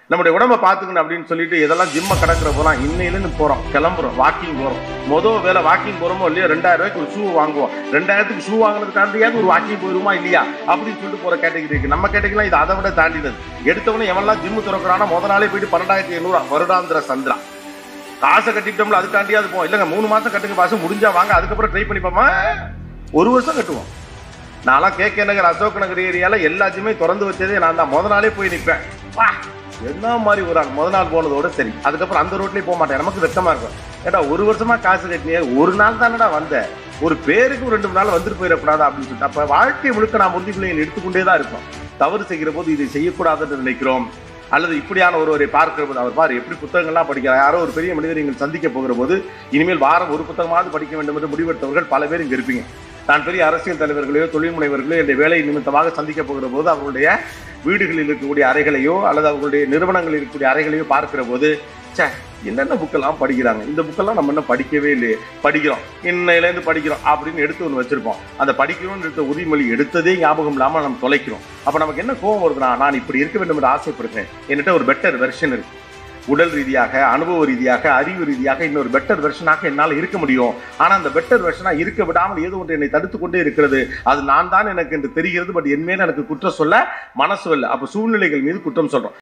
நம்முடைய உடம்ப பாத்துக்கணும் அப்படின்னு சொல்லிட்டு இதெல்லாம் ஜிம்ம கடக்கிற போலாம் இன்னையிலேருந்து போறோம் கிளம்புறோம் வாக்கிங் போறோம் மொதல் வேலை வாக்கிங் போறோமோ இல்லையோ ரெண்டாயிரம் ரூபாய்க்கு ஒரு ஷூ வாங்குவோம் ரெண்டாயிரத்துக்கு ஷூ வாங்குறதுக்காண்டியாவது ஒரு வாக்கிங் போயிருமா இல்லையா அப்படின்னு சொல்லிட்டு போற கேட்டகரி இருக்கு நம்ம கேட்டகரிலாம் இது அதை விட தாண்டினது எடுத்தவொடனே எவன்லாம் ஜிம்மு திறக்கிறானா முத நாளே போயிட்டு பன்னெண்டாயிரத்தி எண்ணூறு வருடாந்திர சந்திரா காசை கட்டிட்டோம்ல அதுக்காண்டியாவது போவோம் இல்லைங்க மூணு மாசம் கட்டுங்க பாசம் முடிஞ்சா வாங்க அதுக்கப்புறம் ட்ரை பண்ணிப்போமா ஒரு வருஷம் கட்டுவோம் நான்லாம் கே கே நகர் அசோக் நகர் ஏரியால எல்லாத்தையுமே திறந்து வச்சதே நான் தான் முத நாளே போய் நிற்பேன் வா என்ன மாதிரி ஒரு ஆள் முத நாள் போனதோட சரி அதுக்கப்புறம் அந்த ரோட்லயே போக மாட்டேன் நமக்கு வெக்கமா இருக்கும் ஏடா ஒரு வருஷமா காசு கட்டினியே ஒரு நாள் தானடா வந்த ஒரு பேருக்கு ஒரு ரெண்டு மூணு நாள் வந்துட்டு போயிடக்கூடாது அப்படின்னு சொல்லிட்டு அப்ப வாழ்க்கை முழுக்க நாம் உறுதிமொழிகள் எடுத்துக்கொண்டே தான் இருக்கோம் தவறு செய்கிற போது இதை செய்யக்கூடாதுன்னு நினைக்கிறோம் அல்லது இப்படியான ஒருவரை பார்க்கிற போது அவர் பாரு எப்படி புத்தகங்கள்லாம் படிக்கிறார் யாரோ ஒரு பெரிய மனிதரை நீங்கள் சந்திக்க போகிற போது இனிமேல் வாரம் ஒரு புத்தகமாவது படிக்க வேண்டும் என்று முடிவெடுத்தவர்கள் பல பேர் இங்க இருப்பீங்க நான் பெரிய அரசியல் தலைவர்களையோ தொழில் முனைவர்களையோ என்னுடைய வேலை நிமித்தமாக சந்திக்க போகிற போது அவர்களுடைய வீடுகளில் இருக்கக்கூடிய அறைகளையோ அல்லது அவர்களுடைய நிறுவனங்களில் இருக்கக்கூடிய அறைகளையோ பார்க்கிற போது ச்சே என்னென்ன புக்கெல்லாம் படிக்கிறாங்க இந்த புக்கெல்லாம் நம்ம இன்னும் படிக்கவே இல்லையே படிக்கிறோம் இன்னையிலேருந்து படிக்கிறோம் அப்படின்னு எடுத்து ஒன்று வச்சிருப்போம் அந்த படிக்கணும்னு எடுத்த உறுதிமொழி எடுத்ததே ஞாபகம் இல்லாமல் நம்ம தொலைக்கிறோம் அப்போ நமக்கு என்ன கோவம் வருதுன்னா நான் இப்படி இருக்க வேண்டும் என்று ஆசைப்படுகிறேன் என்கிட்ட ஒரு பெட்டர் வெர்ஷன் இருக்கு உடல் ரீதியாக அனுபவ ரீதியாக அறிவு ரீதியாக இன்னொரு பெட்டர் வெர்ஷனாக என்னால் இருக்க முடியும் ஆனால் அந்த பெட்டர் வெர்ஷனாக இருக்க விடாமல் ஏதோ ஒன்று என்னை தடுத்து கொண்டே இருக்கிறது அது நான் தான் எனக்கு என்று தெரிகிறது பட் என் மேல் எனக்கு குற்றம் சொல்ல மனசு இல்லை அப்போ சூழ்நிலைகள் மீது குற்றம் சொல்றோம்